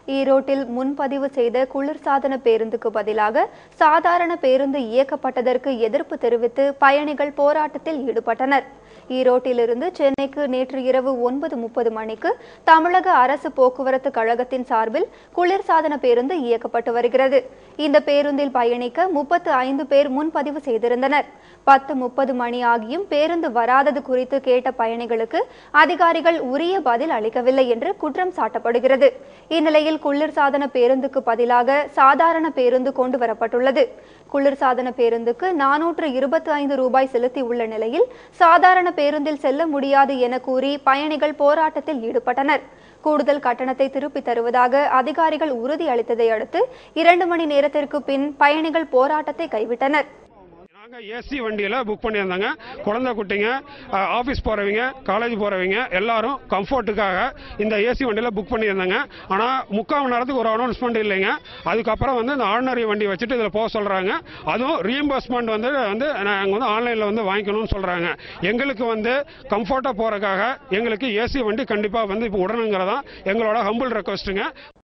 ஈரோட்டில் முன்பதிவு செய்த குளிர்சாதன பேருந்துக்கு பதிலாக சாதாரண பேருந்து இயக்கப்பட்டதற்கு எதிர்ப்பு தெரிவித்து பயணிகள் போராட்டத்தில் ஈடுபட்டனர் ஈரோட்டிலிருந்து சென்னைக்கு நேற்று இரவு ஒன்பது முப்பது மணிக்கு தமிழக அரசு போக்குவரத்து கழகத்தின் சார்பில் குளிர்சாதன பேருந்து இயக்கப்பட்டு வருகிறது இந்த பேருந்தில் பயணிக்க முப்பத்து ஐந்து பேர் முன்பதிவு செய்திருந்தனர் பத்து முப்பது மணி ஆகியும் பேருந்து வராதது குறித்து கேட்ட பயணிகளுக்கு அதிகாரிகள் உரிய பதில் அளிக்கவில்லை என்று குற்றம் சாட்டப்படுகிறது இந்நிலையில் குளிர்சாதன பேருந்துக்கு பதிலாக சாதாரண பேருந்து கொண்டு வரப்பட்டுள்ளது குளிர்சாதன பேருந்துக்கு நானூற்று இருபத்தி ஐந்து ரூபாய் செலுத்தி உள்ள நிலையில் சாதாரண பேருந்தில் செல்ல முடியாது என கூறி பயணிகள் போராட்டத்தில் ஈடுபட்டனர் கூடுதல் கட்டணத்தை திருப்பித் தருவதாக அதிகாரிகள் உறுதி அளித்ததை அடுத்து இரண்டு மணி நேரத்திற்கு பின் பயணிகள் போராட்டத்தை கைவிட்டனர் நாங்கள் ஏசி வண்டியில் புக் பண்ணியிருந்தாங்க குழந்தை குட்டிங்க ஆஃபீஸ் போகிறவங்க காலேஜ் போகிறவங்க எல்லாரும் கம்ஃபர்ட்டுக்காக இந்த ஏசி வண்டியில் புக் பண்ணியிருந்தாங்க ஆனால் முக்கால் மணி நேரத்துக்கு ஒரு அனௌன்ஸ்மெண்ட் இல்லைங்க அதுக்கப்புறம் வந்து இந்த ஆர்டினரி வண்டி வச்சுட்டு இதில் போக சொல்கிறாங்க அதுவும் ரீஎம்பர்ஸ்மெண்ட் வந்து வந்து நாங்கள் வந்து ஆன்லைனில் வந்து வாங்கிக்கணும்னு சொல்கிறாங்க எங்களுக்கு வந்து கம்ஃபர்ட்டாக போகிறதுக்காக எங்களுக்கு ஏசி வண்டி கண்டிப்பாக வந்து இப்போ உடனுங்கிறதான் எங்களோட ஹம்பிள் ரெக்வஸ்ட்டுங்க